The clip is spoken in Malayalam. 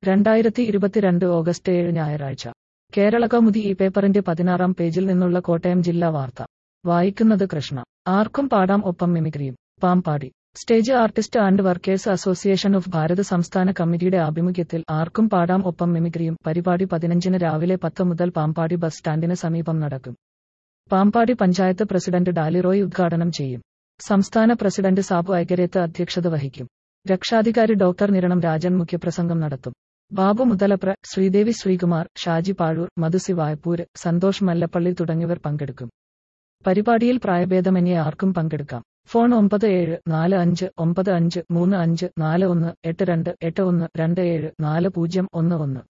രണ്ടായിരത്തി ഇരുപത്തിരണ്ട് ഓഗസ്റ്റ് ഏഴ് ഞായറാഴ്ച കേരള കൗമുദി ഈ പേപ്പറിന്റെ പതിനാറാം പേജിൽ നിന്നുള്ള കോട്ടയം ജില്ലാ വാർത്ത വായിക്കുന്നത് കൃഷ്ണ ആർക്കും പാടാം ഒപ്പം മിമിക്രിയും Pampady stage artist and workers association of Bharat സംസ്ഥാന കമ്മിറ്റിയുടെ ആഭിമുഖ്യത്തിൽ ആർക്കും പാടാം ഒപ്പം മിമിക്രിയും പരിപാടി പതിനഞ്ചിന് രാവിലെ പത്ത് മുതൽ പാമ്പാടി ബസ് സ്റ്റാൻഡിന് സമീപം നടക്കും പാമ്പാടി പഞ്ചായത്ത് പ്രസിഡന്റ് ഡാലിറോയ് ഉദ്ഘാടനം ചെയ്യും സംസ്ഥാന പ്രസിഡന്റ് സാബു ഐകരേത്ത് അധ്യക്ഷത വഹിക്കും രക്ഷാധികാരി ഡോക്ടർ നിരണം രാജൻ മുഖ്യപ്രസംഗം നടത്തും ബാബു മുതലപ്ര ശ്രീദേവി ശ്രീകുമാർ ഷാജി പാഴൂർ മധുസി വായ്പൂര് സന്തോഷ് മല്ലപ്പള്ളി തുടങ്ങിയവർ പങ്കെടുക്കും പരിപാടിയിൽ പ്രായഭേദമന്യേ ആർക്കും പങ്കെടുക്കാം ഫോൺ ഒമ്പത് ഏഴ് നാല് അഞ്ച് ഒമ്പത് അഞ്ച് മൂന്ന് അഞ്ച് നാല് ഒന്ന് എട്ട് രണ്ട് എട്ട് ഒന്ന് രണ്ട് ഏഴ് നാല് പൂജ്യം ഒന്ന് ഒന്ന്